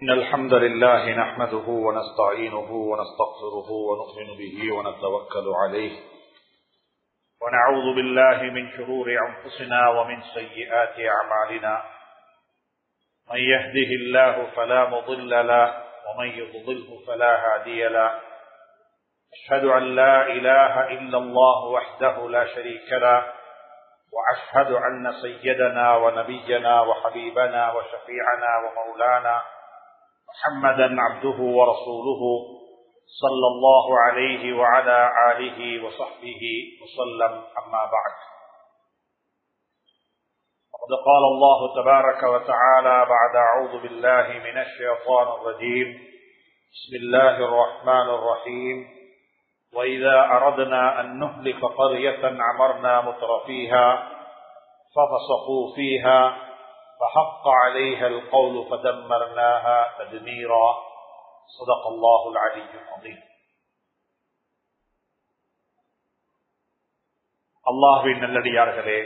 إن الحمد لله نحمده ونستعينه ونستغفره ونؤمن به ونتوكل عليه ونعوذ بالله من شرور أنفسنا ومن سيئات أعمالنا من يهده الله فلا مضل له ومن يضلله فلا هادي له أشهد أن لا إله إلا الله وحده لا شريك له وأشهد أن سيدنا ونبينا وحبيبنا وشفيعنا ومولانا محمدا عبده ورسوله صلى الله عليه وعلى آله وصحبه وسلم أما بعد وقد قال الله تبارك وتعالى بعد أعوذ بالله من الشيطان الرجيم بسم الله الرحمن الرحيم وإذا أردنا أن نهلك قرية عمرنا مترفيها ففسقوا فيها فحق عليها القول فدمرناها تدميرا صدق الله العلي العظيم அல்லாஹுவின் நல்லடியார்களே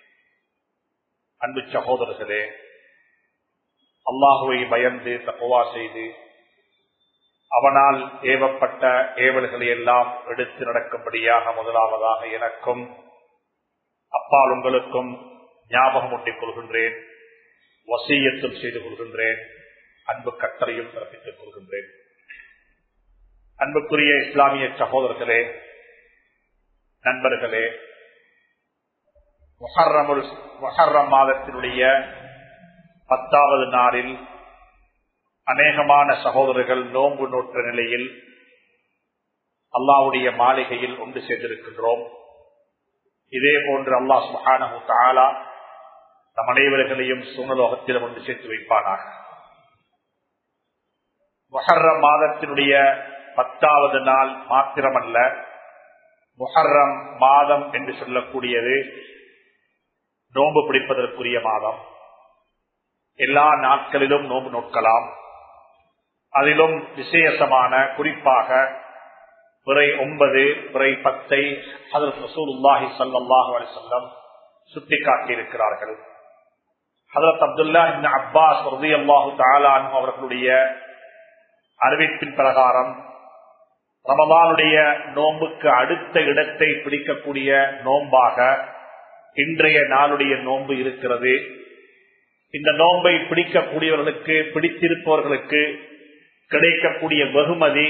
அன்பு சகோதரர்களே அல்லாஹுவை பயந்து தக்குவா செய்து அவனால் ஏவப்பட்ட ஏவல்களை எல்லாம் எடுத்து நடக்கும்படியாக முதலாவதாக எனக்கும் அப்பால் உங்களுக்கும் ஞாபகம் ஊட்டிக் கொள்கின்றேன் வசீயத்தும் செய்து கொள்கின்றேன் அன்பு கட்டளையும் பிறப்பித்துக் கொள்கின்றேன் அன்புக்குரிய இஸ்லாமிய சகோதரர்களே நண்பர்களே மொஹர்ரமுல் மொஹர்ரம் மாதத்தினுடைய பத்தாவது நாளில் அநேகமான சகோதரர்கள் நோன்பு நோற்ற நிலையில் அல்லாவுடைய மாளிகையில் ஒன்று சேர்ந்திருக்கின்றோம் இதே போன்று அல்லாஹ் சுஹானு தாலா நம் அனைவர்களையும் சூழலோகத்திலும் ஒன்று சேர்த்து வைப்பானாக மொஹர்ரம் மாதத்தினுடைய பத்தாவது நாள் மாத்திரமல்ல முஹர்ரம் மாதம் என்று சொல்லக்கூடியது நோன்பு பிடிப்பதற்குரிய மாதம் எல்லா நாட்களிலும் நோன்பு நோக்கலாம் அதிலும் விசேஷமான குறிப்பாக பிறை ஒன்பது பிறை பத்தை ஹதரத் ரசூலுல்லாஹி சல்லாஹு அலிசல்லம் சுட்டிக்காட்டியிருக்கிறார்கள் ஹதரத் அப்துல்லா இந்த அப்பாஸ் ரதி அல்லாஹு தாலான் அவர்களுடைய அறிவிப்பின் பிரகாரம் ரமதானுடைய நோன்புக்கு அடுத்த இடத்தை பிடிக்கக்கூடிய நோன்பாக இன்றைய நாளுடைய நோன்பு இருக்கிறது இந்த நோன்பை பிடிக்கக்கூடியவர்களுக்கு பிடித்திருப்பவர்களுக்கு கிடைக்கக்கூடிய வெகுமதி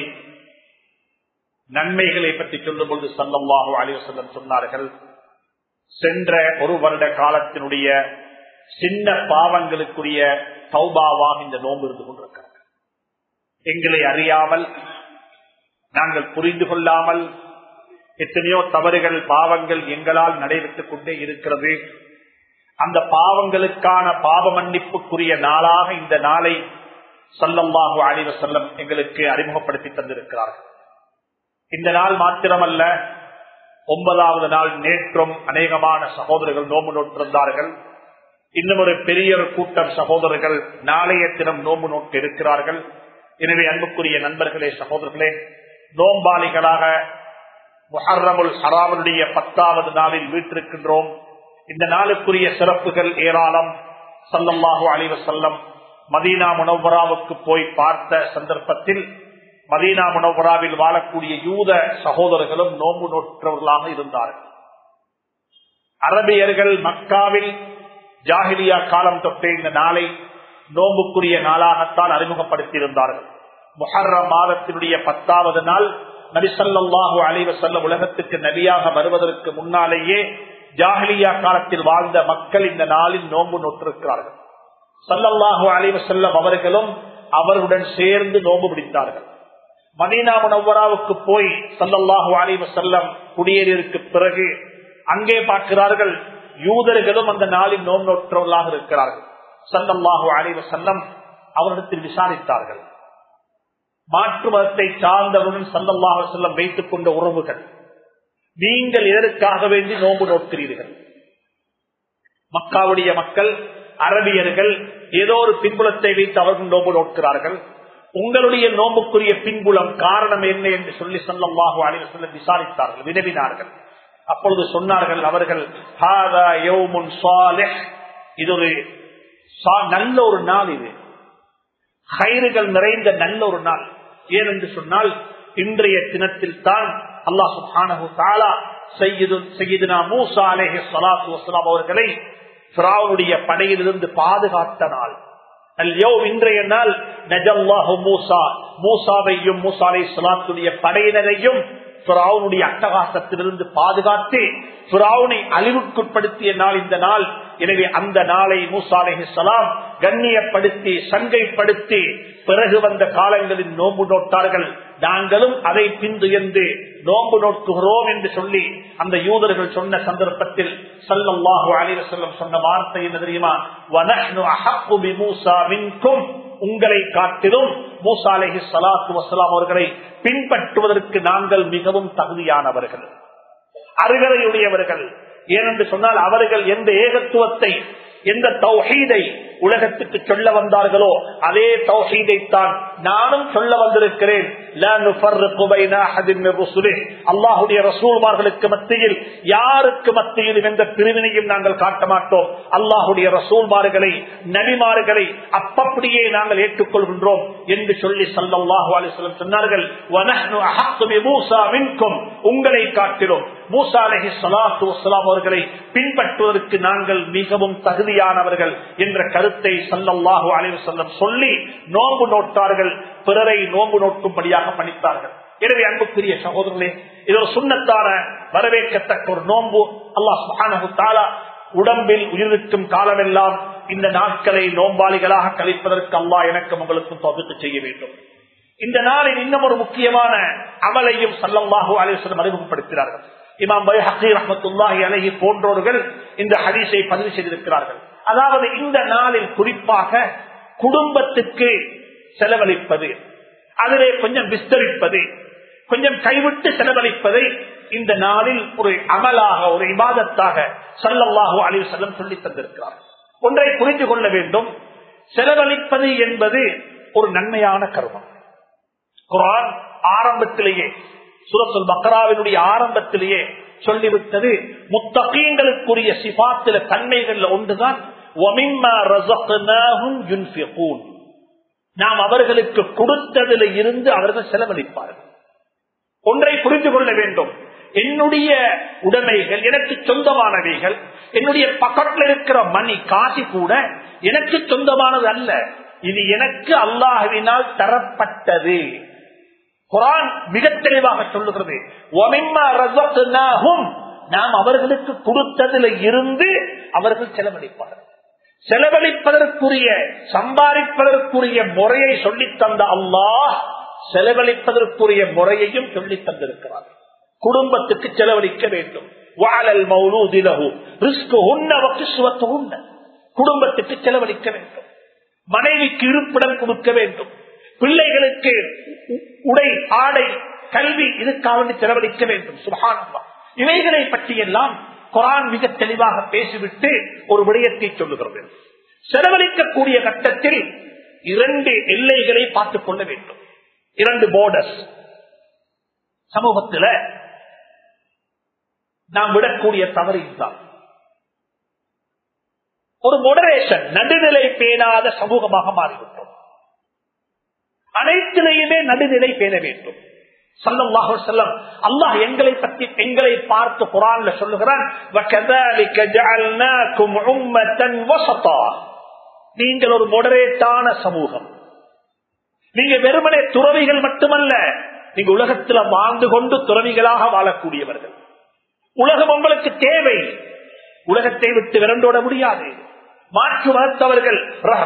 நன்மைகளை பற்றி சொல்லும் பொழுது சல்லம்வாஹு அலிவசல்லம் சொன்னார்கள் சென்ற ஒரு வருட காலத்தினுடைய சின்ன பாவங்களுக்குரிய சௌபாவாக இந்த நோன்பு இருந்து கொண்டிருக்கிறது எங்களை அறியாமல் நாங்கள் புரிந்து கொள்ளாமல் எத்தனையோ தவறுகள் பாவங்கள் எங்களால் நடைபெற்றுக் கொண்டே இருக்கிறது அந்த பாவங்களுக்கான பாவ மன்னிப்புக்குரிய நாளாக இந்த நாளை சல்லம்பாகு அழிவ செல்லம் எங்களுக்கு அறிமுகப்படுத்தி தந்திருக்கிறார்கள் இந்த நாள் மாத்திரமல்ல ஒன்பதாவது நாள் நேற்றும் அநேகமான சகோதரர்கள் நோம்பு நோட்டிருந்தார்கள் இன்னும் ஒரு பெரிய ஒரு கூட்டம் சகோதரர்கள் நாளைய தினம் நோம்பு நோட்டு இருக்கிறார்கள் எனவே அன்புக்குரிய நண்பர்களே சகோதரர்களே நோம்பாளிகளாக முஹர்ரமுல் ஹராமனுடைய பத்தாவது நாளில் வீட்டிருக்கின்றோம் இந்த நாளுக்குரிய சிறப்புகள் ஏராளம் சல்லல்லாஹு அலிவ செல்லம் மதீனா முனவராவுக்கு போய் பார்த்த சந்தர்ப்பத்தில் மதீனா முனவராவில் வாழக்கூடிய யூத சகோதரர்களும் நோன்பு நோற்றவர்களாக இருந்தார்கள் அரபியர்கள் மக்காவில் ஜாகிலியா காலம் தொட்டே இந்த நாளை நோம்புக்குரிய நாளாகத்தான் அறிமுகப்படுத்தியிருந்தார்கள் முஹர்ரம் மாதத்தினுடைய பத்தாவது நாள் நபிசல்லாஹு அலைவ செல்ல உலகத்துக்கு நபியாக வருவதற்கு முன்னாலேயே ஜாஹலியா காலத்தில் வாழ்ந்த மக்கள் இந்த நாளில் நோன்பு நோற்றிருக்கிறார்கள் சல்லல்லாஹு அலைவ செல்லம் அவர்களும் அவர்களுடன் சேர்ந்து நோன்பு பிடித்தார்கள் மதீனா முனவராவுக்கு போய் சல்லல்லாஹு அலைவ செல்லம் குடியேறியதற்கு பிறகு அங்கே பார்க்கிறார்கள் யூதர்களும் அந்த நாளில் நோன்பு நோற்றவர்களாக இருக்கிறார்கள் சல்லல்லாஹு அலைவ செல்லம் அவரிடத்தில் விசாரித்தார்கள் மாற்று மதத்தை சார்ந்தவருடன் சல்லல்லாஹு செல்லம் வைத்துக் கொண்ட உறவுகள் நீங்கள் எதற்காக வேண்டி நோன்பு நோக்கிறீர்கள் மக்காவுடைய மக்கள் அரபியர்கள் ஏதோ ஒரு பின்புலத்தை வைத்து அவர்கள் நோன்பு நோக்கிறார்கள் உங்களுடைய நோம்புக்குரிய பின்புலம் காரணம் என்ன என்று சொல்லி சொல்லம்வாகு அழிவு சொல்ல விசாரித்தார்கள் வினவினார்கள் அப்பொழுது சொன்னார்கள் அவர்கள் இது ஒரு நல்ல ஒரு நாள் இது கயிறுகள் நிறைந்த நல்ல ஒரு நாள் ஏனென்று சொன்னால் இன்றைய தினத்தில் தான் அல்லாஹ் சுப்ஹானஹு தஆலா சையீது சையீதுனா மூசா அலைஹி ஸலாத்து வஸலாம் அவர்களை ஃபிரௌனுடைய படையிலிருந்து பாதுகாத்த நாள் அல்யோ இன்றைய நாள் நஜல்லாஹு மூசா மூசாவையும் மூசா அலை சலாத்துடைய படையினரையும் பிராவுனுடைய அட்டகாசத்திலிருந்து பாதுகாத்து பிராவுனை அழிவுக்குட்படுத்திய நாள் இந்த நாள் எனவே அந்த நாளை மூசா அலஹி சலாம் கண்ணியப்படுத்தி சங்கைப்படுத்தி பிறகு வந்த காலங்களில் நோன்பு நோட்டார்கள் நாங்களும் அதை பின்துயர்ந்து நோன்பு நோக்குகிறோம் என்று சொல்லி அந்த யூதர்கள் சொன்ன சந்தர்ப்பத்தில் சல்லல்லாஹு அலைஹி வஸல்லம் சொன்ன வார்த்தை என்ன தெரியுமா வனஹ்னு அஹqqu பிமூசா மின்கும் உங்களை காட்டிலும் மூசா அலைஹி ஸலாத்து வஸலாம் அவர்களை பின்பற்றுவதற்கு நாங்கள் மிகவும் தகுதியானவர்கள் அருகதையுடையவர்கள் ஏனென்று சொன்னால் அவர்கள் எந்த ஏகத்துவத்தை எந்த தௌஹீதை உலகத்துக்கு சொல்ல வந்தார்களோ அதே தௌஹீதை தான் நானும் சொல்ல வந்திருக்கிறேன் அல்லாஹுடைய ரசூல்மார்களுக்கு மத்தியில் யாருக்கு மத்தியிலும் எந்த பிரிவினையும் நாங்கள் காட்ட மாட்டோம் அல்லாஹுடைய ரசூல்மார்களை நபிமார்களை அப்பப்படியே நாங்கள் ஏற்றுக்கொள்கின்றோம் என்று சொல்லி சல்லாஹு அலிஸ்லம் சொன்னார்கள் உங்களை காட்டிலும் மூசா அலஹி சலாத்து வலாம் அவர்களை பின்பற்றுவதற்கு நாங்கள் மிகவும் தகுதியானவர்கள் என்ற கருத்தை சல்லல்லாஹு அலைவு செல்லம் சொல்லி நோன்பு நோட்டார்கள் பிறரை நோன்பு நோக்கும்படியாக பணித்தார்கள் எனவே அன்புக்குரிய சகோதரர்களே இது ஒரு சுண்ணத்தான வரவேற்கத்தக்க ஒரு நோன்பு அல்லாஹ் தாலா உடம்பில் உயிரிழக்கும் காலமெல்லாம் இந்த நாட்களை நோம்பாளிகளாக கழிப்பதற்கு அல்லாஹ் எனக்கும் உங்களுக்கும் தொகுத்து செய்ய வேண்டும் இந்த நாளில் இன்னும் ஒரு முக்கியமான அமலையும் சல்லல்லாஹு அலிவசலம் அறிமுகப்படுத்தினார்கள் இமாம் பைஹி ரஹமத்துல்லாஹி அலஹி போன்றோர்கள் இந்த ஹதீஸை பதிவு செய்திருக்கிறார்கள் அதாவது இந்த நாளில் குறிப்பாக குடும்பத்துக்கு செலவழிப்பது அதிலே கொஞ்சம் விஸ்தரிப்பது கொஞ்சம் கைவிட்டு செலவழிப்பதை இந்த நாளில் ஒரு அமலாக ஒரு இபாதத்தாக சல்லல்லாஹு அலி செல்லம் சொல்லி தந்திருக்கிறார் ஒன்றை புரிந்து கொள்ள வேண்டும் செலவழிப்பது என்பது ஒரு நன்மையான கருமம் குரான் ஆரம்பத்திலேயே சுரத்துல் பக்ராவினுடைய ஆரம்பத்திலேயே சொல்லிவிட்டது முத்தகீங்களுக்குரிய சிபாத்தில தன்மைகள் ஒன்றுதான் நாம் அவர்களுக்கு கொடுத்ததில் இருந்து அவர்கள் செலவழிப்பார்கள் ஒன்றை புரிந்து கொள்ள வேண்டும் என்னுடைய உடைமைகள் எனக்கு சொந்தமானவைகள் என்னுடைய பக்கத்தில் இருக்கிற மணி காசி கூட எனக்கு சொந்தமானது அல்ல இது எனக்கு அல்லாஹுவினால் தரப்பட்டது குரான் மிக தெளிவாக சொல்லுகிறது நாம் அவர்களுக்கு கொடுத்ததில் இருந்து அவர்கள் செலவழிப்பார்கள் செலவழிப்பதற்குரிய சம்பாதிப்பதற்குரிய முறையை சொல்லித் தந்த அல்லாஹ் செலவழிப்பதற்குரிய முறையையும் சொல்லித் தந்திருக்கிறார் குடும்பத்துக்கு செலவழிக்க வேண்டும் வாழல் மௌலூதிலகு ரிஸ்க் உண்ண வக்கிசுவத்து உண்ண குடும்பத்துக்கு செலவழிக்க வேண்டும் மனைவிக்கு இருப்பிடம் கொடுக்க வேண்டும் பிள்ளைகளுக்கு உடை ஆடை கல்வி இதுக்காக செலவழிக்க வேண்டும் சுகானந்தா இவைகளை பற்றியெல்லாம் குரான் மிக தெளிவாக பேசிவிட்டு ஒரு விடயத்தை சொல்லுகிறது செலவழிக்கக்கூடிய கட்டத்தில் இரண்டு எல்லைகளை பார்த்துக் கொள்ள வேண்டும் இரண்டு போர்டர்ஸ் சமூகத்தில் நாம் விடக்கூடிய தவறு இதுதான் ஒரு மொடரேஷன் நடுநிலை பேணாத சமூகமாக மாறிவிட்டோம் அனைத்திலையுமே நடுநிலை பேண வேண்டும் சல்லல்லாஹு செல்லம் அல்லாஹ் எங்களை பற்றி எங்களை பார்த்து குரான்ல சொல்லுகிறான் நீங்கள் ஒரு மொடரேட்டான சமூகம் நீங்க வெறுமனே துறவிகள் மட்டுமல்ல நீங்க உலகத்துல வாழ்ந்து கொண்டு துறவிகளாக வாழக்கூடியவர்கள் உலகம் உங்களுக்கு தேவை உலகத்தை விட்டு விரண்டோட முடியாது மாற்று மறுத்தவர்கள்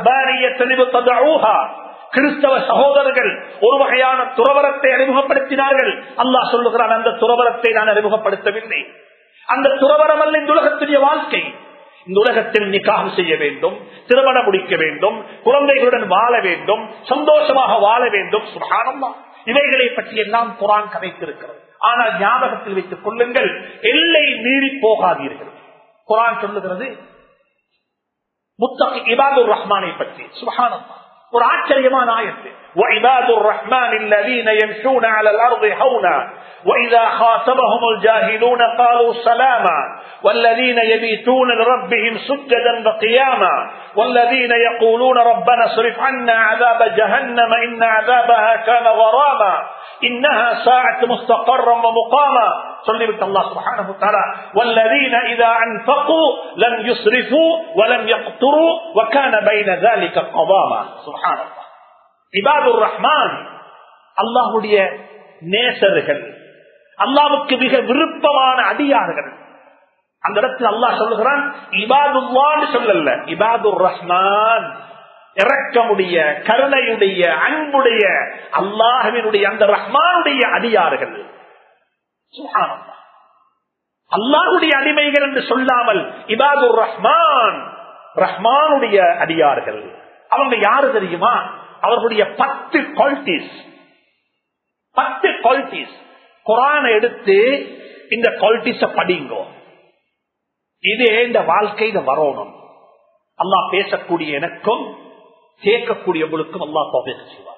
கிறிஸ்தவ சகோதரர்கள் ஒரு வகையான துறவரத்தை அறிமுகப்படுத்தினார்கள் அல்லாஹ் சொல்லுகிறான் அந்த துறவரத்தை நான் அறிமுகப்படுத்தவில்லை அந்த துறவரம் அல்ல இந்த உலகத்துடைய வாழ்க்கை இந்த உலகத்தில் நிக்காக செய்ய வேண்டும் திருமணம் முடிக்க வேண்டும் குழந்தைகளுடன் வாழ வேண்டும் சந்தோஷமாக வாழ வேண்டும் சுகானமா இவைகளை பற்றி எல்லாம் குரான் கதைத்திருக்கிறது ஆனால் ஞாபகத்தில் வைத்துக் கொள்ளுங்கள் எல்லை மீறி போகாதீர்கள் குரான் சொல்லுகிறது முத்தகி இபாதுர் ரஹ்மானை பற்றி சுகானம்மா ஒரு ஆச்சரியமான ஆயத்து وعباد الرحمن الذين يمشون على الأرض هونا وإذا خاطبهم الجاهلون قالوا سلاما والذين يبيتون لربهم سجدا وقياما والذين يقولون ربنا اصرف عنا عذاب جهنم إن عذابها كان غراما إنها ساعة مستقرا ومقاما சொல்லிவிட்டு அல்லாஹ் சுப்ஹானஹு வ தஆலா والذين اذا انفقوا لم يسرفوا ولم يقتروا وكان بين ذلك قواما سبحان الله عباد الرحمن அல்லாஹ்வுடைய நேசர்கள் அல்லாஹ்வுக்கு மிக விருப்பமான அடியார்கள் அந்த இடத்தில் அல்லாஹ் சொல்லுகிறான் இபாதுல்லான்னு சொல்லல இபாதுர் ரஹ்மான் இறக்கமுடைய கருணையுடைய அன்புடைய அல்லாஹுவினுடைய அந்த ரஹ்மானுடைய அடியார்கள் சுப்ஹானல்லாஹ். அல்லாஹுடைய அடிமைகள் என்று சொல்லாமல் இபாதுர் ரஹ்மான் ரஹ்மானுடைய அடியார்கள் அவங்க யாரு தெரியுமா அவர்களுடைய பத்து குவாலிட்டிஸ் பத்து குவாலிட்டிஸ் குரானை எடுத்து இந்த குவாலிட்டிஸ படிங்கோ இது இந்த வாழ்க்கையில வரணும் அல்லாஹ் பேசக்கூடிய எனக்கும் கேட்கக்கூடியவங்களுக்கும் அல்லாஹ் தோபேச செய்வார்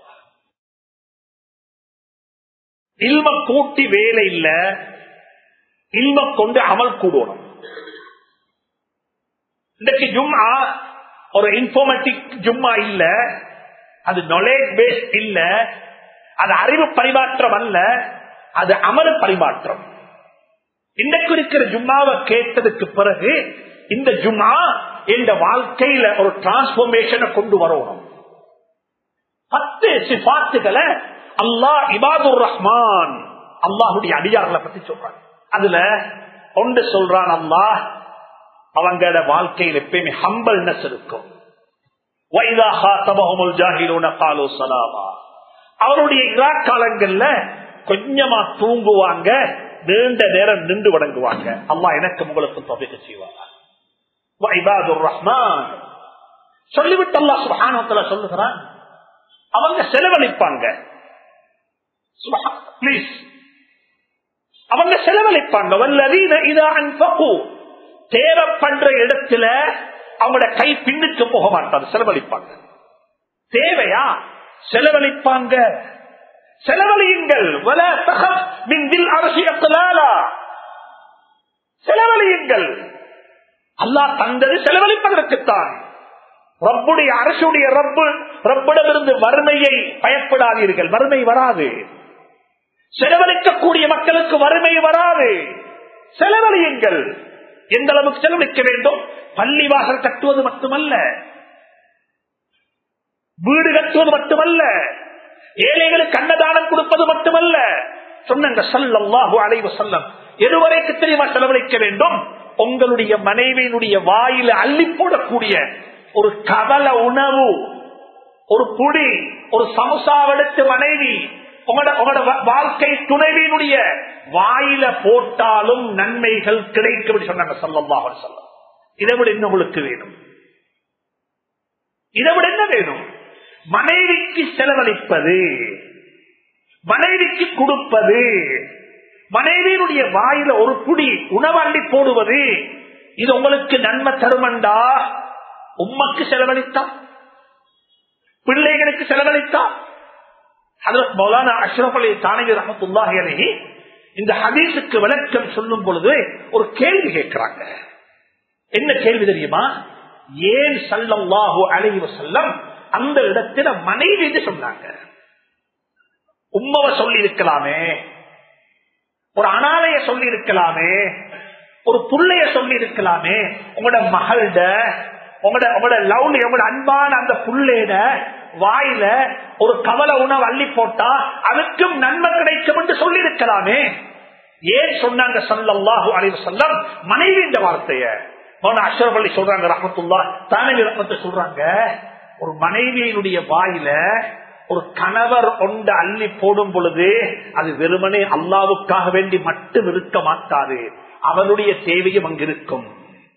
இல்ம கூட்டி வேலை இல்ல இல்ம கொண்டு அமல் கூடணும் இன்றைக்கு ஜும்மா ஒரு இன்ஃபார்மேட்டிக் ஜும்மா இல்ல அது நாலேஜ் பேஸ் இல்ல அது அறிவு பரிமாற்றம் அல்ல அது அமல் பரிமாற்றம் இன்றைக்கு இருக்கிற ஜும்மாவை கேட்டதுக்கு பிறகு இந்த ஜும்மா இந்த வாழ்க்கையில ஒரு டிரான்ஸ்பர்மேஷனை கொண்டு வரணும் பத்து சிபாத்துகளை அல்லாஹ் இபாதுர் ரஹ்மான் அல்லாஹுடைய அடியார்களை பத்தி சொல்றாங்க அதுல ஒன்று சொல்றான் அல்லாஹ் அவங்களோட வாழ்க்கையில் எப்பயுமே ஹம்பல்னஸ் இருக்கும் வைதா ஹாத்தபஹுமுல் ஜாஹிலூன காலு சலாமா அவருடைய இரா காலங்கள்ல கொஞ்சமா தூங்குவாங்க நீண்ட நேரம் நின்று வணங்குவாங்க அல்லாஹ் எனக்கு உங்களுக்கு தொகைக்கு செய்வாங்க வைபாதுர் ரஹ்மான் சொல்லிவிட்டு அல்லாஹ் சுபஹானத்துல சொல்லுகிறான் அவங்க செலவழிப்பாங்க பிளீஸ் அவங்க செலவழிப்பாங்க வல்லதீன இதா அன்பகு தேவைப்படுற இடத்துல அவங்களோட கை பின்னுக்கு போக மாட்டாங்க செலவழிப்பாங்க தேவையா செலவழிப்பாங்க செலவழியுங்கள் வல தகப் மின்தில் அரசியலாலா செலவழியுங்கள் அல்லாஹ் தந்தது செலவழிப்பதற்குத்தான் ரப்புடைய அரசுடைய ரப்பு ரப்பிடமிருந்து வறுமையை பயப்படாதீர்கள் வறுமை வராது செலவழிக்கக்கூடிய மக்களுக்கு வறுமை வராது செலவழியுங்கள் எந்த அளவுக்கு செலவழிக்க வேண்டும் பள்ளி வாசல் கட்டுவது மட்டுமல்ல வீடு கட்டுவது மட்டுமல்ல ஏழைகளுக்கு அன்னதானம் கொடுப்பது மட்டுமல்ல சொன்னாங்க சல்லாஹு அலைவ செல்லம் எதுவரைக்கு தெரியுமா செலவழிக்க வேண்டும் உங்களுடைய மனைவியினுடைய வாயில அள்ளி போடக்கூடிய ஒரு கவல உணவு ஒரு புடி ஒரு சமுசாவெடுத்து மனைவி உங்களோட உங்களோட வாழ்க்கை துணைவியினுடைய வாயில போட்டாலும் நன்மைகள் கிடைக்கும் சொன்னாங்க சல்லாஹ் சொல்லம் இதை விட என்ன உங்களுக்கு வேணும் இதை விட என்ன வேணும் மனைவிக்கு செலவழிப்பது மனைவிக்கு கொடுப்பது மனைவியினுடைய வாயில ஒரு புடி உணவள்ளி போடுவது இது உங்களுக்கு நன்மை தருமண்டா உம்மக்கு செலவழித்தா பிள்ளைகளுக்கு செலவழித்தா அதற்கு மௌலானா அஷ்ரப் அலி தானவி ரஹமத்துல்லாஹி அலி இந்த ஹதீஸுக்கு விளக்கம் சொல்லும் பொழுது ஒரு கேள்வி கேட்கிறாங்க என்ன கேள்வி தெரியுமா ஏன் சல்லல்லாஹு அலைஹி வஸல்லம் அந்த இடத்துல மனைவி என்று சொன்னாங்க உம்மவ சொல்லி இருக்கலாமே ஒரு அனாதைய சொல்லி இருக்கலாமே ஒரு புள்ளைய சொல்லி இருக்கலாமே உங்களோட மகள்ட உங்களோட உங்களோட லவ்லி உங்களோட அன்பான அந்த புள்ளேட வாயில ஒரு கவல உணவு அள்ளி போட்டா அதுக்கும் நன்மை கிடைக்கும் என்று சொல்லி இருக்கலாமே ஏன் சொன்னாங்க சல்லாஹு அலைவு சொல்லம் மனைவி இந்த வார்த்தைய அஷ்ரப் அலி சொல்றாங்க ரஹமத்துல்லா தானவி ரஹமத்தை சொல்றாங்க ஒரு மனைவியினுடைய வாயில ஒரு கணவர் கொண்ட அள்ளி போடும் பொழுது அது வெறுமனே அல்லாவுக்காக வேண்டி மட்டும் இருக்க மாட்டாது அவருடைய தேவையும் அங்கிருக்கும்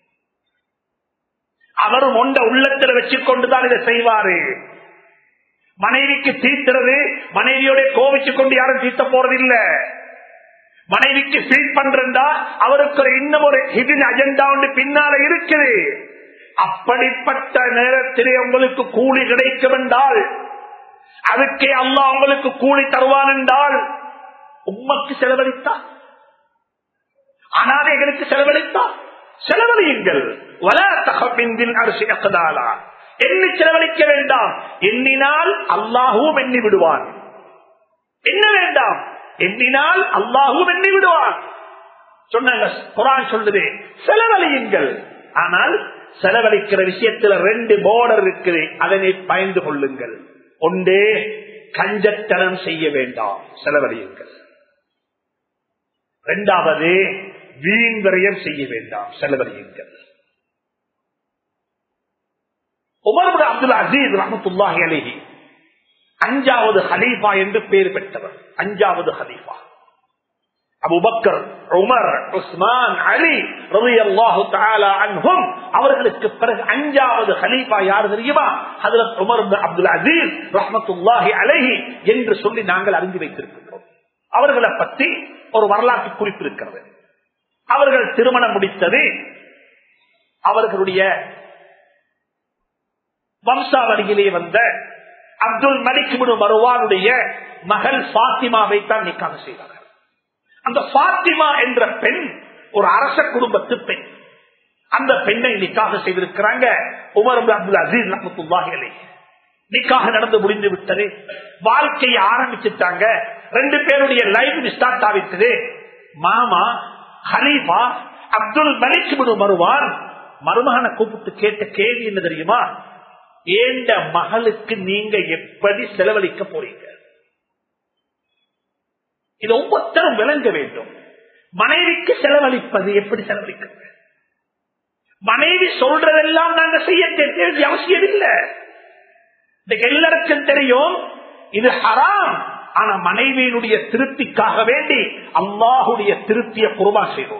அவரும் ஒண்ட உள்ளத்தில் வச்சுக் கொண்டுதான் இதை செய்வாரு மனைவிக்கு தீர்த்துறது மனைவியோட கோவிச்சு கொண்டு யாரும் தீர்த்த போறது இல்ல மனைவிக்கு ஃபீல் பண்றா அவருக்கு ஒரு இன்னும் ஒரு ஹிடன் அஜெண்டா ஒன்று பின்னால இருக்குது அப்படிப்பட்ட நேரத்திலே உங்களுக்கு கூலி கிடைக்கும் என்றால் அதுக்கே அல்லா உங்களுக்கு கூலி தருவான் என்றால் உம்மக்கு செலவழித்தா அனாதைகளுக்கு செலவழித்தா செலவழியுங்கள் எண்ணி செலவழிக்க வேண்டாம் எண்ணினால் அல்லாஹும் எண்ணி விடுவான் என்ன வேண்டாம் எண்ணினால் அல்லாஹும் எண்ணி விடுவான் சொன்னாங்க குரான் சொல்லுது செலவழியுங்கள் ஆனால் செலவழிக்கிற விஷயத்துல ரெண்டு போர்டர் இருக்குது அதனை பயந்து கொள்ளுங்கள் ஒன்றே கஞ்சத்தனம் செய்ய வேண்டாம் செலவழியுங்கள் இரண்டாவது வீண் விரயம் செய்ய வேண்டாம் செலவழியுங்கள் உமர் அப்துல் அசீஸ் ரஹமத்துல்லாஹி அலிஹி அஞ்சாவது ஹலீஃபா என்று பெயர் பெற்றவர் அஞ்சாவது ஹலீஃபா அபுபக்கர் உமர் உஸ்மான் அலி ரவி அல்லாஹு அன்ஹும் அவர்களுக்கு பிறகு அஞ்சாவது ஹலீஃபா யார் தெரியுமா ஹதரத் உமர் அப்துல் அசீஸ் ரஹமத்துல்லாஹி அலஹி என்று சொல்லி நாங்கள் அறிந்து வைத்திருக்கின்றோம் அவர்களை பற்றி ஒரு வரலாற்று குறிப்பு இருக்கிறது அவர்கள் திருமணம் முடித்தது அவர்களுடைய வம்சாவளியிலே வந்த அப்துல் மலிக் மருவானுடைய மகள் பாத்திமாவை தான் நிக்காக செய்தார்கள் அந்த பாத்திமா என்ற பெண் ஒரு அரச குடும்பத்து பெண் அந்த பெண்ணை நிக்காக செய்திருக்கிறாங்க உமர் அப்துல் அசீஸ் ரஹமத்துல்லாஹி நிக்காக நடந்து முடிந்து விட்டது வாழ்க்கையை ஆரம்பிச்சுட்டாங்க ரெண்டு பேருடைய லைஃப் ஸ்டார்ட் ஆகிட்டது மாமா ஹலீஃபா அப்துல் மலிக் வருவான் மருமகனை கூப்பிட்டு கேட்ட கேள்வி என்ன தெரியுமா ஏண்ட மகளுக்கு நீங்க எப்படி செலவழிக்க போறீங்க இது ஒவ்வொருத்தரும் விளங்க வேண்டும் மனைவிக்கு செலவழிப்பது எப்படி செலவழிக்கிறது மனைவி சொல்றதெல்லாம் நாங்க செய்ய வேண்டிய அவசியம் இல்லை எல்லாருக்கும் தெரியும் இது ஹராம் ஆனா மனைவியினுடைய திருப்திக்காக வேண்டி அல்லாஹுடைய திருப்தியை குருபா செய்வோம்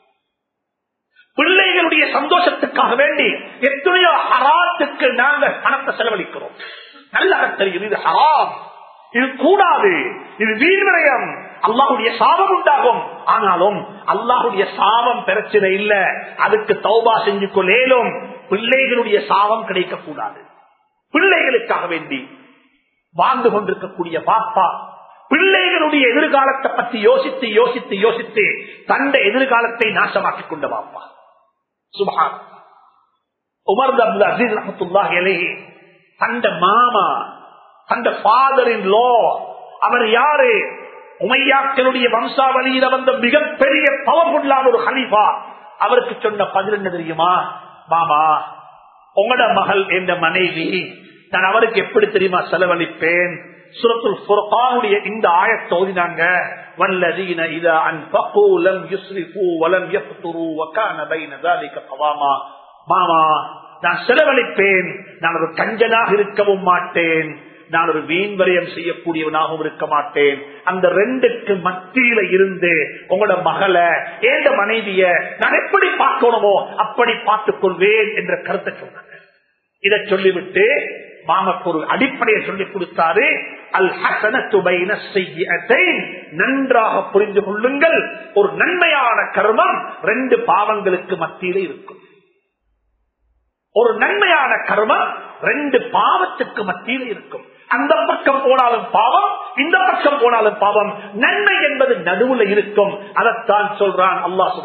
பிள்ளைகளுடைய சந்தோஷத்துக்காக வேண்டி எத்தனையோ ஹராத்துக்கு நாங்கள் பணத்தை செலவழிக்கிறோம் நல்லா தெரியும் இது ஹராம் இது கூடாது இது வீழ்விரயம் அல்லாஹுடைய சாபம் உண்டாகும் ஆனாலும் அல்லாஹுடைய சாபம் பிரச்சனை இல்ல அதுக்கு தௌபா செஞ்சு கொள்ளேலும் பிள்ளைகளுடைய சாபம் கிடைக்க கூடாது பிள்ளைகளுக்காக வேண்டி வாழ்ந்து கொண்டிருக்கக்கூடிய பாப்பா பிள்ளைகளுடைய எதிர்காலத்தை பற்றி யோசித்து யோசித்து யோசித்து தந்த எதிர்காலத்தை நாசமாக்கிக் கொண்ட பாப்பா சுபான் உமர் அப்துல் அசீஸ் ரஹத்துல்லாஹ் தந்த மாமா தந்த ஃபாதரின் லோ அவர் யாரு உமையாக்களுடைய வம்சாவளியில வந்த மிகப்பெரிய பவர்ஃபுல்லான ஒரு ஹலீஃபா அவருக்கு சொன்ன பதில் என்ன தெரியுமா மாமா உங்களோட மகள் என்ற மனைவி நான் அவருக்கு எப்படி தெரியுமா செலவழிப்பேன் சுரத்துல் ஃபுர்கானுடைய இந்த ஆயத்தை ஓதினாங்க والذين اذا انفقوا لم يسرفوا ولم يقتروا وكان بين ذلك قواما மாமா நான் செலவழிப்பேன் நான் ஒரு கஞ்சனாக இருக்கவும் மாட்டேன் நான் ஒரு வீண் வரையம் செய்யக்கூடியவனாகவும் இருக்க மாட்டேன் அந்த ரெண்டுக்கு மத்தியில இருந்து உங்களோட மகளை ஏந்த மனைவிய நான் எப்படி பார்க்கணுமோ அப்படி பார்த்துக் கொள்வேன் என்ற கருத்தை சொன்னாங்க இதை சொல்லிவிட்டு மாமக்கு ஒரு அடிப்படையை சொல்லிக் கொடுத்தாரு அல் ஹசனத்துபைன செய்யத்தை நன்றாக புரிந்து கொள்ளுங்கள் ஒரு நன்மையான கர்மம் ரெண்டு பாவங்களுக்கு மத்தியில இருக்கும் ஒரு நன்மையான கர்மம் ரெண்டு பாவத்துக்கு மத்தியில் இருக்கும் அந்த பக்கம் போனாலும் பாவம் இந்த பக்கம் போனாலும் பாவம் நன்மை என்பது நடுவுல இருக்கும் அதைத்தான் சொல்றான்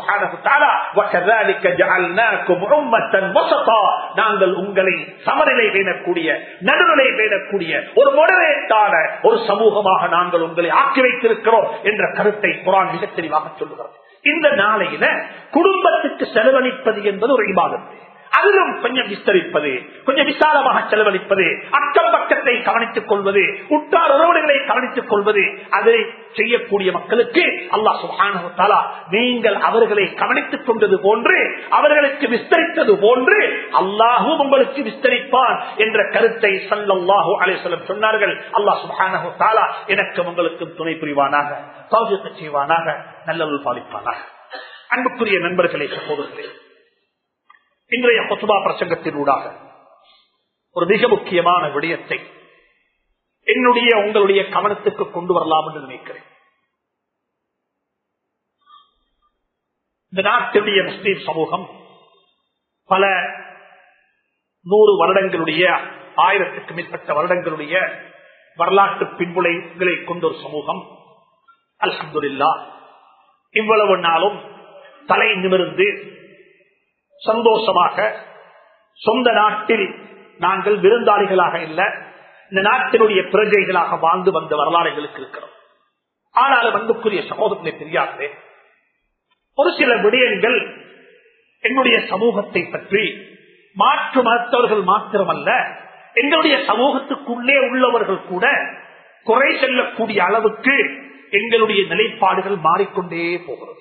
அல்லாஹ் நாங்கள் உங்களை சமநிலை பேணக்கூடிய நடுநிலை பேணக்கூடிய ஒரு முடரேட்டான ஒரு சமூகமாக நாங்கள் உங்களை ஆக்கி வைத்திருக்கிறோம் என்ற கருத்தை குரான் மிக தெளிவாக சொல்லுகிறோம் இந்த நாளையில குடும்பத்துக்கு செலவழிப்பது என்பது ஒரு இபாதத்து அதிலும் கொஞ்சம் விஸ்தரிப்பது கொஞ்சம் விசாலமாக செலவழிப்பது அக்கம் பக்கத்தை கவனித்துக் கொள்வது உற்றார் உறவுகளை கவனித்துக் கொள்வது அதை செய்யக்கூடிய மக்களுக்கு அல்லாஹ் சுபானா நீங்கள் அவர்களை கவனித்துக் கொண்டது போன்று அவர்களுக்கு விஸ்தரித்தது போன்று அல்லாஹும் உங்களுக்கு விஸ்தரிப்பான் என்ற கருத்தை சல்லாஹூ அலேசலம் சொன்னார்கள் அல்லாஹ் சுபானு தாலா எனக்கு உங்களுக்கும் துணை புரிவானாக சௌஜத்தை செய்வானாக நல்லவள் பாலிப்பானாக அன்புக்குரிய நண்பர்களை சகோதரர்களே இன்றைய கொத்துபா பிரசங்கத்தினூடாக ஒரு மிக முக்கியமான விடயத்தை என்னுடைய உங்களுடைய கவனத்துக்கு கொண்டு வரலாம் என்று நினைக்கிறேன் இந்த நாட்டினுடைய முஸ்லீம் சமூகம் பல நூறு வருடங்களுடைய ஆயிரத்துக்கு மேற்பட்ட வருடங்களுடைய வரலாற்று பின்புலைகளை கொண்ட ஒரு சமூகம் அல்ஹம்துல்லா இவ்வளவு நாளும் தலை நிமிர்ந்து சந்தோஷமாக சொந்த நாட்டில் நாங்கள் விருந்தாளிகளாக இல்ல இந்த நாட்டினுடைய பிரஜைகளாக வாழ்ந்து வந்த வரலாறு எங்களுக்கு இருக்கிறோம் ஆனாலும் அன்புக்குரிய சகோதரனை தெரியாதே ஒரு சில விடயங்கள் என்னுடைய சமூகத்தை பற்றி மாற்று மதத்தவர்கள் மாத்திரமல்ல எங்களுடைய சமூகத்துக்குள்ளே உள்ளவர்கள் கூட குறை செல்லக்கூடிய அளவுக்கு எங்களுடைய நிலைப்பாடுகள் மாறிக்கொண்டே போகிறது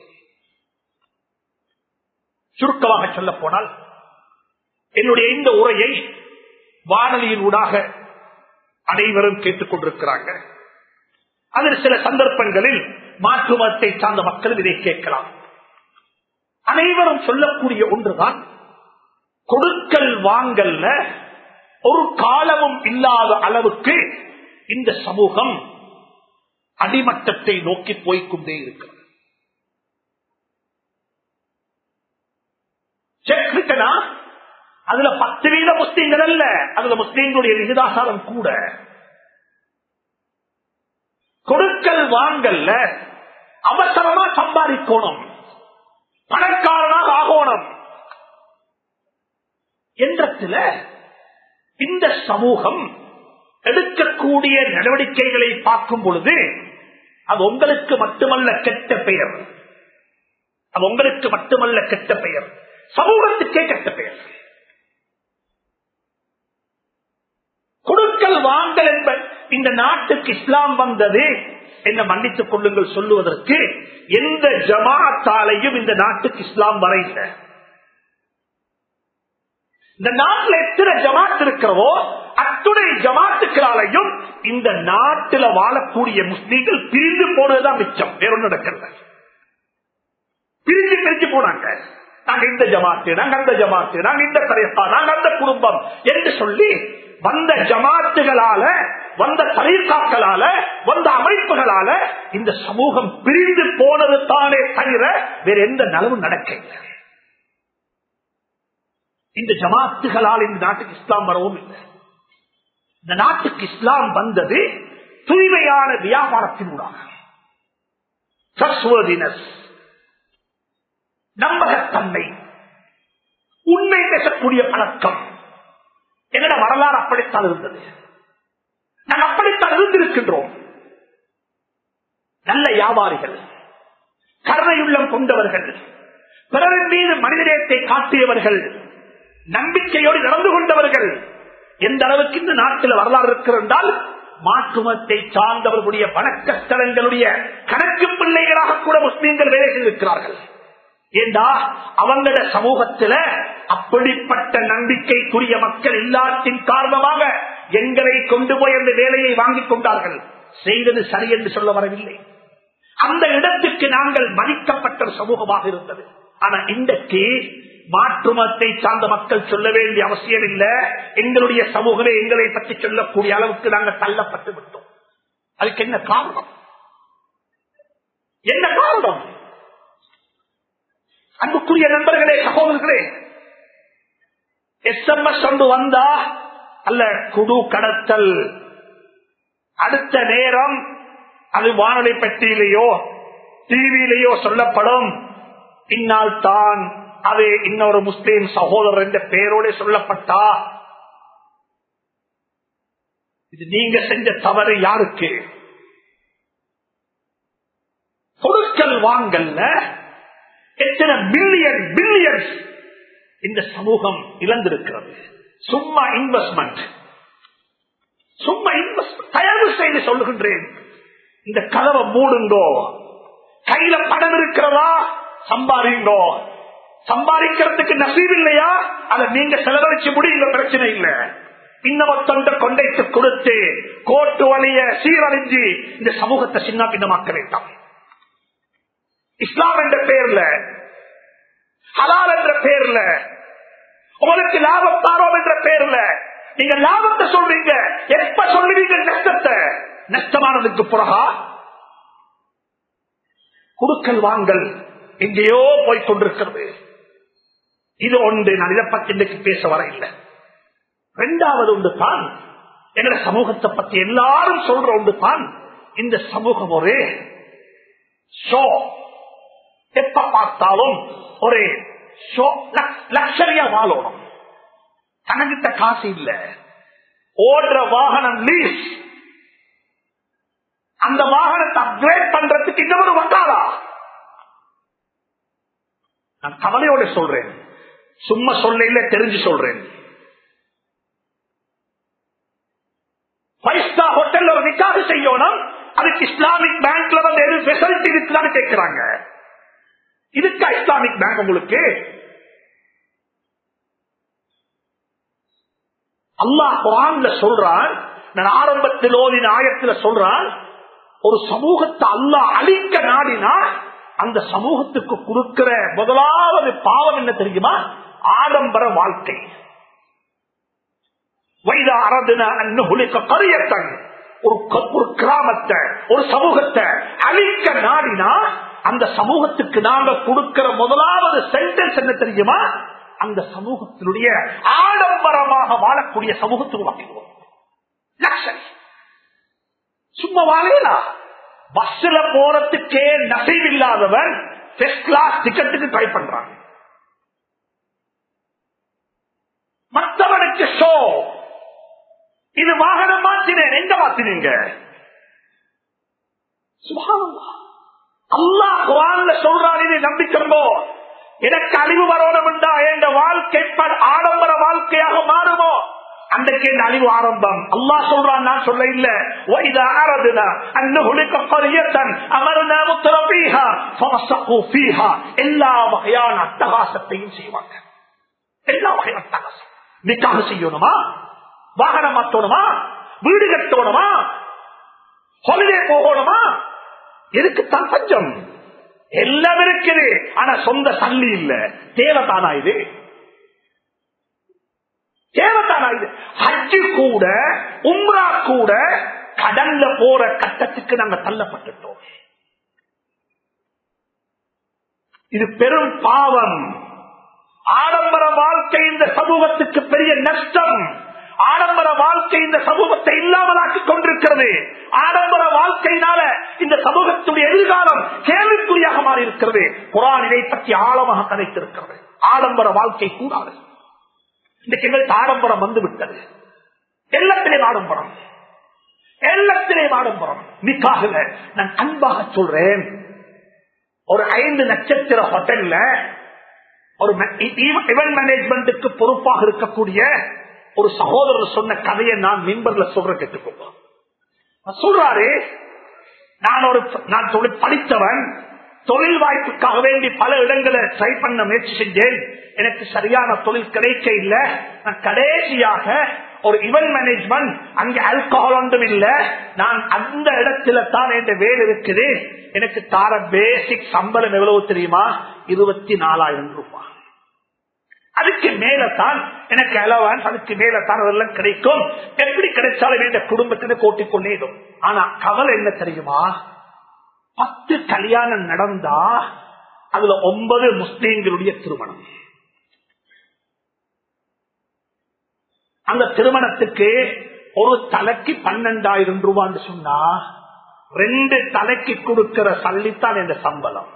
சுருக்கமாக சொல்ல போனால் என்னுடைய இந்த உரையை வானொலியின் ஊடாக அனைவரும் கேட்டுக் கொண்டிருக்கிறாங்க அதில் சில சந்தர்ப்பங்களில் மாற்று மதத்தை சார்ந்த மக்களும் இதை கேட்கலாம் அனைவரும் சொல்லக்கூடிய ஒன்றுதான் கொடுக்கல் வாங்கல்ல ஒரு காலமும் இல்லாத அளவுக்கு இந்த சமூகம் அடிமட்டத்தை நோக்கி போய்கொண்டே இருக்கிறது செக்னா அதுல பத்து வீத முஸ்லீம்கள் அல்ல அதுல முஸ்லீம்களுடைய விகிதாசாரம் கூட கொடுக்கல் வாங்கல்ல அவசரமா சம்பாதிக்கணும் பணக்காரனாக ஆகணும் என்றத்துல இந்த சமூகம் எடுக்கக்கூடிய நடவடிக்கைகளை பார்க்கும் பொழுது அது உங்களுக்கு மட்டுமல்ல கெட்ட பெயர் அது உங்களுக்கு மட்டுமல்ல கெட்ட பெயர் சமூகத்துக்கே கெட்ட பெயர் கொடுக்கல் வாங்கல் என்ப இந்த நாட்டுக்கு இஸ்லாம் வந்தது என்ன மன்னித்துக் கொள்ளுங்கள் சொல்லுவதற்கு எந்த ஜமாத்தாலையும் இந்த நாட்டுக்கு இஸ்லாம் வரையில இந்த நாட்டில் எத்தனை ஜமாத் இருக்கிறவோ அத்துணை ஜமாத்துக்களாலையும் இந்த நாட்டில் வாழக்கூடிய முஸ்லீம்கள் பிரிந்து போனதுதான் மிச்சம் வேற ஒன்று நடக்கல பிரிஞ்சு பிரிஞ்சு போனாங்க நாங்க இந்த ஜமாத்து நாங்க அந்த ஜமாத்து நாங்க இந்த தரையப்பா நாங்க அந்த குடும்பம் என்று சொல்லி வந்த ஜமாத்துகளால வந்த தரீக்காக்களால வந்த அமைப்புகளால இந்த சமூகம் பிரிந்து போனது தானே தவிர வேற எந்த நலவும் நடக்க இல்லை இந்த ஜமாத்துகளால் இந்த நாட்டுக்கு இஸ்லாம் வரவும் இல்லை இந்த நாட்டுக்கு இஸ்லாம் வந்தது தூய்மையான வியாபாரத்தினூடாக நம்பகத்தன்மை உண்மை பேசக்கூடிய பழக்கம் என்னோட வரலாறு அப்படித்தான் இருந்தது நாங்கள் அப்படித்தான் இருந்திருக்கின்றோம் நல்ல வியாபாரிகள் கருணையுள்ளம் கொண்டவர்கள் பிறரின் மீது மனிதநேயத்தை காட்டியவர்கள் நம்பிக்கையோடு நடந்து கொண்டவர்கள் எந்த அளவுக்கு இந்த நாட்டில் வரலாறு இருக்கிறால் மாற்றுமத்தை சார்ந்தவர்களுடைய வணக்க ஸ்தலங்களுடைய கணக்கு பிள்ளைகளாக கூட முஸ்லீம்கள் வேலை செய்திருக்கிறார்கள் ஏண்டா அவங்கள சமூகத்துல அப்படிப்பட்ட நம்பிக்கைக்குரிய மக்கள் இல்லாத்தின் காரணமாக எங்களை கொண்டு போய் அந்த வேலையை வாங்கிக் கொண்டார்கள் செய்தது சரி என்று சொல்ல வரவில்லை அந்த இடத்துக்கு நாங்கள் மதிக்கப்பட்ட சமூகமாக இருந்தது ஆனா இன்றைக்கு மாற்றுமத்தை சார்ந்த மக்கள் சொல்ல வேண்டிய அவசியம் இல்லை எங்களுடைய சமூகமே எங்களை பற்றி சொல்லக்கூடிய அளவுக்கு நாங்கள் தள்ளப்பட்டு விட்டோம் அதுக்கு என்ன காரணம் என்ன காரணம் அன்புக்குரிய நண்பர்களே சகோதரர்களே எஸ்எம்எஸ் ஒன்று வந்தா அல்ல குடு கடத்தல் அடுத்த நேரம் அது வானொலி பெட்டியிலேயோ டிவியிலேயோ சொல்லப்படும் பின்னால் தான் அது இன்னொரு முஸ்லீம் சகோதரர் என்ற பெயரோட சொல்லப்பட்டா இது நீங்க செஞ்ச தவறு யாருக்கு பொருட்கள் வாங்கல்ல எத்தனை பில்லியன் பில்லியன்ஸ் இந்த சமூகம் இழந்திருக்கிறது சும்மா இன்வெஸ்ட்மெண்ட் சும்மா இன்வெஸ்ட்மெண்ட் தயவு செய்து சொல்லுகின்றேன் இந்த கதவை மூடுங்கோ கையில பணம் இருக்கிறதா சம்பாதிங்கோ சம்பாதிக்கிறதுக்கு நசீப் இல்லையா அதை நீங்க செலவழிச்சு முடியுங்க பிரச்சனை இல்ல இன்னமத்தொண்ட கொண்டைத்து கொடுத்து கோட்டு வழிய சீரழிஞ்சு இந்த சமூகத்தை சின்ன பின்னமாக்க வேண்டாம் இஸ்லாம் என்ற பெயர்ல ஹலால் என்ற பெயர்ல உங்களுக்கு லாபம் தாரோம் என்ற பெயர்ல நீங்க லாபத்தை சொல்றீங்க எப்ப சொல்லுவீங்க நஷ்டத்தை நஷ்டமானதுக்கு பிறகா குடுக்கல் வாங்கல் எங்கேயோ போய் கொண்டிருக்கிறது இது ஒன்று நான் இதை பத்தி இன்னைக்கு பேச வர இல்லை இரண்டாவது ஒன்று தான் எங்க சமூகத்தை பத்தி எல்லாரும் சொல்ற ஒன்று தான் இந்த சமூகம் ஒரு ஷோ எப்ப பார்த்தாலும் ஒரு லக்ஷரியா வாழணும் தனக்கிட்ட காசு இல்ல ஓடுற வாகனம் லீஸ் அந்த வாகனத்தை அப்கிரேட் பண்றதுக்கு இன்னொரு வக்காலா நான் கவலையோட சொல்றேன் சும்மா சொல்ல இல்ல தெரிஞ்சு சொல்றேன் ஃபைவ் ஸ்டார் ஹோட்டல் ஒரு நிக்காக செய்யணும் அதுக்கு இஸ்லாமிக் பேங்க்ல வந்து எது பெசிலிட்டி இருக்குதான்னு கேட்கிறாங்க இதுக்கா இஸ்லாமிக் பேங்க் உங்களுக்கு அல்லாஹ் குரான்ல சொல்றான் நான் ஆரம்பத்தில் ஓதின ஆயத்துல சொல்றான் ஒரு சமூகத்தை அல்லாஹ் அழிக்க நாடினா அந்த சமூகத்துக்கு கொடுக்கிற முதலாவது பாவம் என்ன தெரியுமா ஆடம்பர வாழ்க்கை வைதா அரதுன அன்னுகுலிக்க கரியத்தன் ஒரு ஒரு கிராமத்தை ஒரு சமூகத்தை அழிக்க நாடினா அந்த சமூகத்துக்கு நாங்க கொடுக்கிற முதலாவது சென்டென்ஸ் என்ன தெரியுமா அந்த சமூகத்தினுடைய ஆடம்பரமாக வாழக்கூடிய சமூகத்தை உருவாக்கிடுவோம் லக்ஷரி சும்மா வாழையலா பஸ்ல போறதுக்கே நசைவில்லாதவன் ஃபர்ஸ்ட் கிளாஸ் டிக்கெட்டுக்கு ட்ரை பண்றான் மற்றவனுக்கு ஷோ இது வாகனம் மாத்தினேன் எங்க மாத்தினீங்க அல்லாஹ் குரான்ல சொல்றான் இது நம்பிக்கிறோ எனக்கு அழிவு வரணும்டா என்ற வாழ்க்கை ஆடம்பர வாழ்க்கையாக மாறுமோ அன்றைக்கு இந்த அழிவு ஆரம்பம் அல்லா சொல்றான் நான் சொல்ல இல்ல எல்லா வகையான அட்டகாசத்தையும் செய்வாங்க எல்லா வகையான அட்டகாசம் நிக்காக செய்யணுமா வாகனம் மாற்றணுமா வீடு கட்டணுமா ஹாலிடே போகணுமா எதுக்குத்தான் பஞ்சம் எல்லாம் இருக்குது ஆனா சொந்த சல்லி இல்ல தேவைத்தானா இது தேவைத்தானா இது ஹஜ்ஜு கூட உம்ரா கூட கடல்ல போற கட்டத்துக்கு நாங்க தள்ளப்பட்டுட்டோம் இது பெரும் பாவம் ஆடம்பர வாழ்க்கை இந்த சமூகத்துக்கு பெரிய நஷ்டம் ஆடம்பர வாழ்க்கை இந்த சமூகத்தை இல்லாமலாக்கி கொண்டிருக்கிறது ஆடம்பர வாழ்க்கையினால இந்த சமூகத்துடைய எதிர்காலம் கேள்விக்குறியாக மாறி இருக்கிறது குரான் இதை பற்றி ஆழமாக கதைத்திருக்கிறது ஆடம்பர வாழ்க்கை கூடாது இன்றைக்கு எங்களுக்கு ஆடம்பரம் வந்து விட்டது எல்லாத்திலேயும் ஆடம்பரம் எல்லாத்திலேயும் ஆடம்பரம் நிக்காக நான் அன்பாக சொல்றேன் ஒரு ஐந்து நட்சத்திர ஹோட்டல்ல ஒரு இவெண்ட் மேனேஜ்மெண்ட்டுக்கு பொறுப்பாக இருக்கக்கூடிய ஒரு சகோதரர் சொன்ன கதையை நான் மின்பர்ல சொல்ற கேட்டுக்கொள்வோம் சொல்றாரு நான் ஒரு நான் தொழில் படித்தவன் தொழில் வாய்ப்புக்காக வேண்டி பல இடங்களை ட்ரை பண்ண முயற்சி செஞ்சேன் எனக்கு சரியான தொழில் கிடைக்க இல்லை நான் கடைசியாக ஒரு இவெண்ட் மேனேஜ்மெண்ட் அங்கே ஆல்கஹால் ஒன்றும் இல்ல நான் அந்த இடத்துல தான் என் வேலை இருக்குது எனக்கு தார பேசிக் சம்பளம் எவ்வளவு தெரியுமா இருபத்தி நாலாயிரம் ரூபாய் அதுக்கு மேலதான் எனக்கு அலவன்ஸ் அதுக்கு மேலதான் அதெல்லாம் கிடைக்கும் எப்படி கிடைச்சாலும் இந்த குடும்பத்தினை கூட்டிக் கொண்டேடும் ஆனா கவலை என்ன தெரியுமா பத்து கல்யாணம் நடந்தா அதுல ஒன்பது முஸ்லீம்களுடைய திருமணம் அந்த திருமணத்துக்கு ஒரு தலைக்கு பன்னெண்டாயிரம் ரூபான்னு சொன்னா ரெண்டு தலைக்கு கொடுக்கிற சல்லித்தான் இந்த சம்பளம்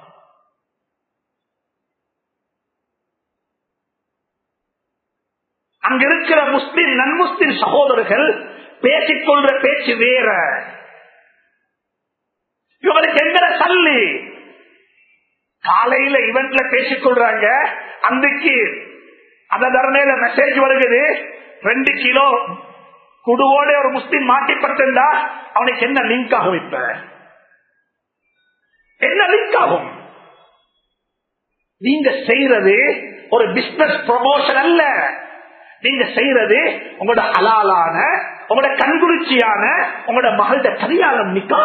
அங்க இருக்கிற முஸ்லிம் நன்முஸ்லிம் சகோதரர்கள் பேசிக்கொள்ற பேச்சு வேற இவருக்கு எங்கட சல்லி காலையில இவெண்ட்ல பேசிக்கொள்றாங்க அன்றைக்கு அந்த தரணையில மெசேஜ் வருகிறது ரெண்டு கிலோ குடுவோட ஒரு முஸ்லீம் மாட்டிப்பட்டா அவனுக்கு என்ன லிங்க் ஆகும் இப்ப என்ன லிங்க் ஆகும் நீங்க செய்யறது ஒரு பிசினஸ் ப்ரமோஷன் அல்ல நீங்க செய்யறது உங்களோட ஹலாலான உங்களோட கண்குளிர்ச்சியான உங்களோட மகளோட கல்யாணம் நிக்கா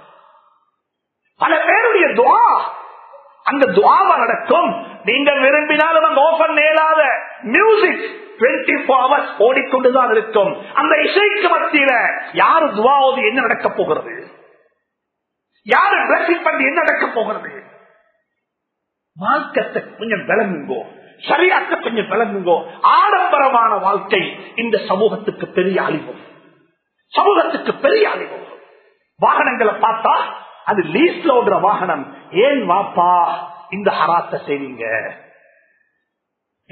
பல பேருடைய துவா அந்த துவாவை நடக்கும் நீங்க விரும்பினாலும் அங்க ஓபன் நேராத மியூசிக் டுவெண்ட்டி போர் ஹவர்ஸ் ஓடிக்கொண்டுதான் இருக்கும் அந்த இசைக்கு மத்தியில யாரு துவாவது என்ன நடக்க போகிறது யாரு பிளஸிங் பண்ணி என்ன நடக்க போகிறது மார்க்கத்தை கொஞ்சம் விளங்குங்கோ சரியாக்க கொஞ்சம் விளங்குங்கோ ஆடம்பரமான வாழ்க்கை இந்த சமூகத்துக்கு பெரிய அழிவு சமூகத்துக்கு பெரிய அழிவு வாகனங்களை பார்த்தா அது லீஸ்ல ஓடுற வாகனம் ஏன் வாப்பா இந்த ஹராத்த செய்வீங்க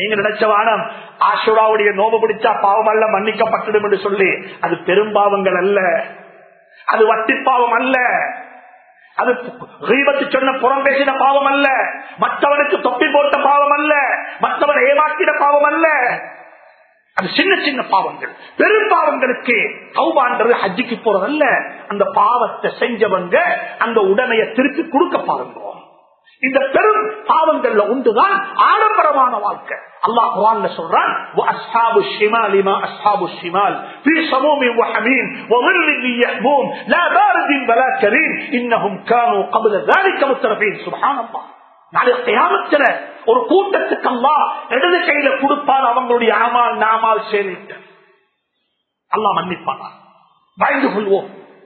நீங்க நினைச்ச வானம் ஆசுராவுடைய நோவு பிடிச்சா பாவம் அல்ல மன்னிக்கப்பட்டிடும் என்று சொல்லி அது பெரும்பாவங்கள் அல்ல அது வட்டி பாவம் அல்ல அது ரீபத்து சொன்ன புறம் பேசின பாவம் அல்ல மற்றவனுக்கு தொப்பி போட்ட பாவம் அல்ல மற்றவனை ஏமாற்றின பாவம் அல்ல அது சின்ன சின்ன பாவங்கள் பெரும் பாவங்களுக்கு சௌபான்றது ஹஜ்ஜிக்கு போறதல்ல அந்த பாவத்தை செஞ்சவங்க அந்த உடமையை திருப்பி கொடுக்க பாருங்க இந்த பெரும் பாவங்கள்ல ஒன்றுதான் ஆடம்பரமான வாழ்க்கை அல்லாஹ் குரான்ல சொல்றான் وَأَصْحَابُ الشِّمَالِ مَا أَصْحَابُ الشِّمَالِ فِي سَمُومٍ وَحَمِيمٍ وَظِلٍّ مِّن يَحْمُومٍ لَا بَارِدٍ وَلَا كَرِيمٍ إِنَّهُمْ كَانُوا قَبْلَ ذَلِكَ مُتْرَفِينَ سبحان الله நாளை கியாமத்துல ஒரு கூட்டத்துக்கு அல்லாஹ் இடது கையில கொடுப்பான் அவங்களுடைய ஆமால் நாமால் சேரிட்டு அல்லாஹ் மன்னிப்பானா பயந்து கொள்வோம்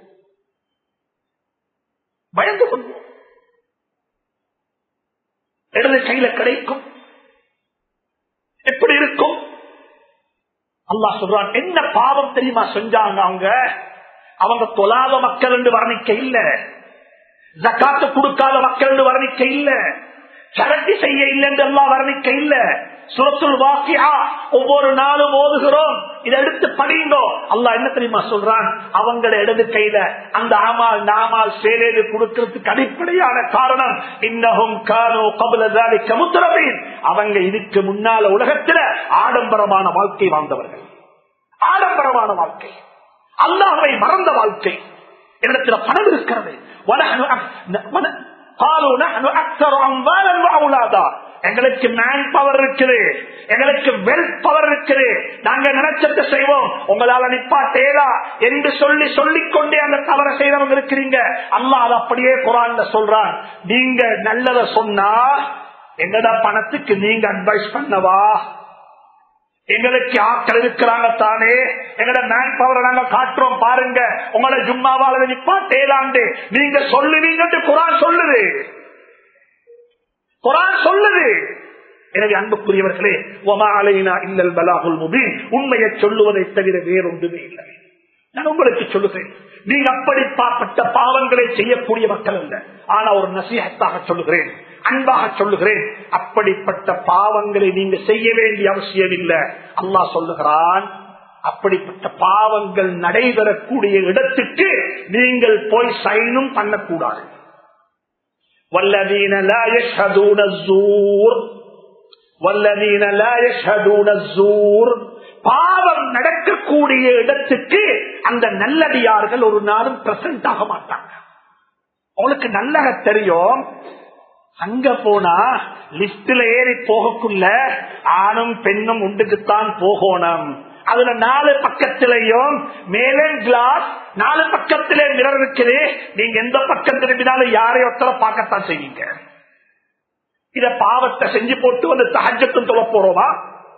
பயந்து கொள்வோம் இடது கையில கிடைக்கும் எப்படி இருக்கும் அல்லாஹ் சொல்றான் என்ன பாவம் தெரியுமா செஞ்சாங்க அவங்க அவங்க தொலாத மக்கள் என்று வர்ணிக்க இல்ல ஜக்காத்து கொடுக்காத மக்கள் என்று வர்ணிக்க இல்ல சரட்டி செய்ய இல்லை என்று எல்லாம் வர்ணிக்க இல்ல சுரத்துல் வாக்கியா ஒவ்வொரு நாளும் ஓதுகிறோம் இதை எடுத்து படிங்கோ அல்லா என்ன தெரியுமா சொல்றான் அவங்கள இடது கையில அந்த ஆமால் நாமால் சேலேது கொடுக்கறதுக்கு அடிப்படையான காரணம் இன்னகும் கானோ கபலதாரி கமுத்திரவின் அவங்க இதுக்கு முன்னால உலகத்துல ஆடம்பரமான வாழ்க்கை வாழ்ந்தவர்கள் ஆடம்பரமான வாழ்க்கை அல்லாஹை மறந்த வாழ்க்கை இடத்துல பணம் இருக்கிறது எங்களுக்கு மேன் பவர் இருக்குது எங்களுக்கு வெல்த் பவர் இருக்குது நாங்க நினைச்சத செய்வோம் உங்களால நிப்பாட்டேலா என்று சொல்லி சொல்லிக் கொண்டே அந்த தவற செய்யறவங்க இருக்கிறீங்க அல்லா அது அப்படியே குரான் சொல்றான் நீங்க நல்லத சொன்னா எங்கட பணத்துக்கு நீங்க அட்வைஸ் பண்ணவா எங்களுக்கு ஆட்கள் இருக்கிறாங்க தானே எங்கட மேன் பவரை நாங்க காட்டுறோம் பாருங்க உங்களை ஜும்மாவால நிப்பாட்டேலாண்டு நீங்க சொல்லுவீங்க குரான் சொல்லுது குரான் சொல்லுது எனவே அன்புக்குரியவர்களே ஒமாலைனா இல்லல் பலாகுல் முபீன் உண்மையை சொல்லுவதை தவிர வேறொன்றுமே இல்லை நான் உங்களுக்கு சொல்லுகிறேன் நீங்க அப்படிப்பாப்பட்ட பாவங்களை செய்யக்கூடிய மக்கள் அல்ல ஆனா ஒரு நசீகத்தாக சொல்லுகிறேன் அன்பாக சொல்லுகிறேன் அப்படிப்பட்ட பாவங்களை நீங்க செய்ய வேண்டிய அவசியம் இல்லை அல்லாஹ் சொல்லுகிறான் அப்படிப்பட்ட பாவங்கள் நடைபெறக்கூடிய இடத்துக்கு நீங்கள் போய் சைனும் பண்ணக்கூடாது والذين لا يشهدون الزور والذين لا يشهدون الزور பாவம் நடக்கக்கூடிய இடத்துக்கு அந்த நல்லடியார்கள் ஒரு நாளும் பிரசன்ட் ஆக மாட்டாங்க உங்களுக்கு நல்லக தெரியும் அங்க போனா லிஸ்ட்ல ஏறி போகக்குள்ள ஆணும் பெண்ணும் உண்டுக்குத்தான் போகணும் அதுல நாலு பக்கத்திலையும் மேலே கிளாஸ் நாலு பக்கத்திலே மிரர் இருக்குது நீங்க எந்த பக்கம் திரும்பினாலும் யாரையும் ஒருத்தர பார்க்கத்தான் செய்வீங்க இத பாவத்தை செஞ்சு போட்டு வந்து தகஜத்தும் தொலை போறோமா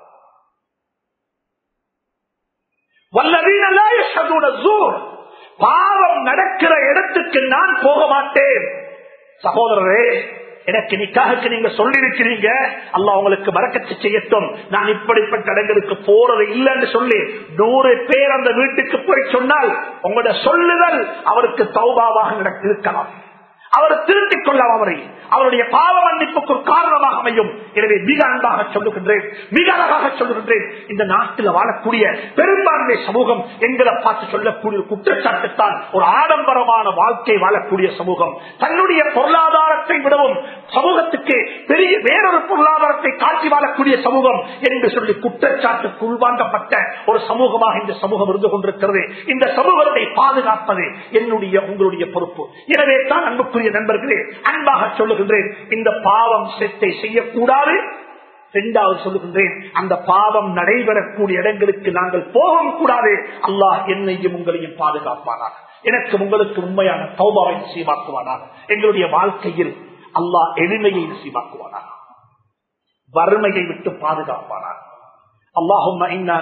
பாவம் நடக்கிற இடத்துக்கு நான் போக மாட்டேன் சகோதரரே எனக்கு நிக்காக நீங்க சொல்லி இருக்கிறீங்க அல்ல உங்களுக்கு மறக்கச்சு செய்யட்டும் நான் இப்படிப்பட்ட இடங்களுக்கு போறது இல்லைன்னு சொல்லி நூறு பேர் அந்த வீட்டுக்கு போய் சொன்னால் உங்களோட சொல்லுதல் அவருக்கு தௌபாவாக இருக்கலாம் அவர் திருத்திக் கொள்ளலாம் அவரை அவருடைய பாவ மன்னிப்புக்கு ஒரு காரணமாக அமையும் எனவே மிக அன்பாக சொல்லுகின்றேன் மிக அழகாக சொல்லுகின்றேன் இந்த நாட்டில் வாழக்கூடிய பெரும்பான்மை சமூகம் எங்களை பார்த்து சொல்லக்கூடிய குற்றச்சாட்டுத்தான் ஒரு ஆடம்பரமான வாழ்க்கை வாழக்கூடிய சமூகம் தன்னுடைய பொருளாதாரத்தை விடவும் சமூகத்துக்கு பெரிய வேறொரு பொருளாதாரத்தை காட்டி வாழக்கூடிய சமூகம் என்று சொல்லி குற்றச்சாட்டுக்கு உள்வாங்கப்பட்ட ஒரு சமூகமாக இந்த சமூகம் இருந்து கொண்டிருக்கிறது இந்த சமூகத்தை பாதுகாப்பது என்னுடைய உங்களுடைய பொறுப்பு எனவே தான் அன்புக்குரிய நண்பர்களே அன்பாக சொல்லுகின்றேன் இந்த பாவம் செத்தை செய்யக்கூடாது இரண்டாவது சொல்லுகின்றேன் அந்த பாவம் நடைபெறக்கூடிய இடங்களுக்கு நாங்கள் போகவும் கூடாது அல்லாஹ் என்னையும் உங்களையும் பாதுகாப்பானார் எனக்கு உங்களுக்கு உண்மையான தௌபாவை நசீவாக்குவானார் எங்களுடைய வாழ்க்கையில் அல்லாஹ் எளிமையை நசீவாக்குவானார் வறுமையை விட்டு பாதுகாப்பானார் அல்லாஹும்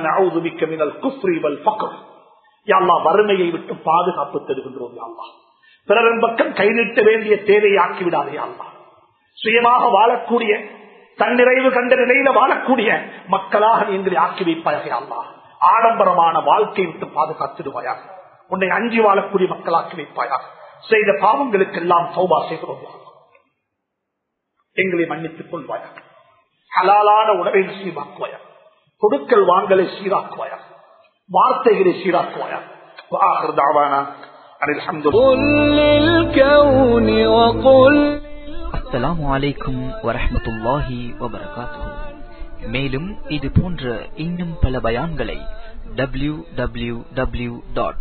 வறுமையை விட்டு பாதுகாப்பு தருகின்றோம் அல்லாஹ் பிறரின் பக்கம் கை நீட்ட வேண்டிய தேவையை ஆக்கிவிடாதே அல்லா சுயமாக வாழக்கூடிய தன்னிறைவு கண்ட நிலையில வாழக்கூடிய மக்களாக எங்களை ஆக்கி வைப்பாயாக அல்லா ஆடம்பரமான வாழ்க்கை விட்டு பாதுகாத்திடுவாயாக உன்னை அஞ்சி வாழக்கூடிய மக்களாக்கி வைப்பாயாக செய்த பாவங்களுக்கெல்லாம் சௌபா செய்கிறோம் எங்களை மன்னித்துக் கொள்வாயாக ஹலாலான உணவை சீராக்குவாயா கொடுக்கல் வாங்கலை சீராக்குவாயா வார்த்தைகளை சீராக்குவாயா وآخر دعوانا أن الحمد لله قل للكون وقل அஸ்ஸலாமு அலைக்கும் வரஹ்மத்துல்லாஹி வபரகாத்துஹு மேலும் இது போன்ற இன்னும் பல பயான்களை டபிள்யூ டபிள்யூ டபிள்யூ டாட்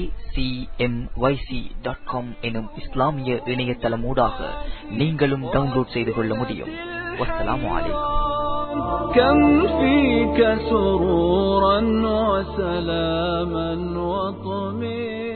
எனும் இஸ்லாமிய இணையதளமூடாக நீங்களும் டவுன்லோட் செய்து கொள்ள முடியும் வஸ்ஸலாமு அலைக்கும் كم فيك سرورا وسلاما وطمئنا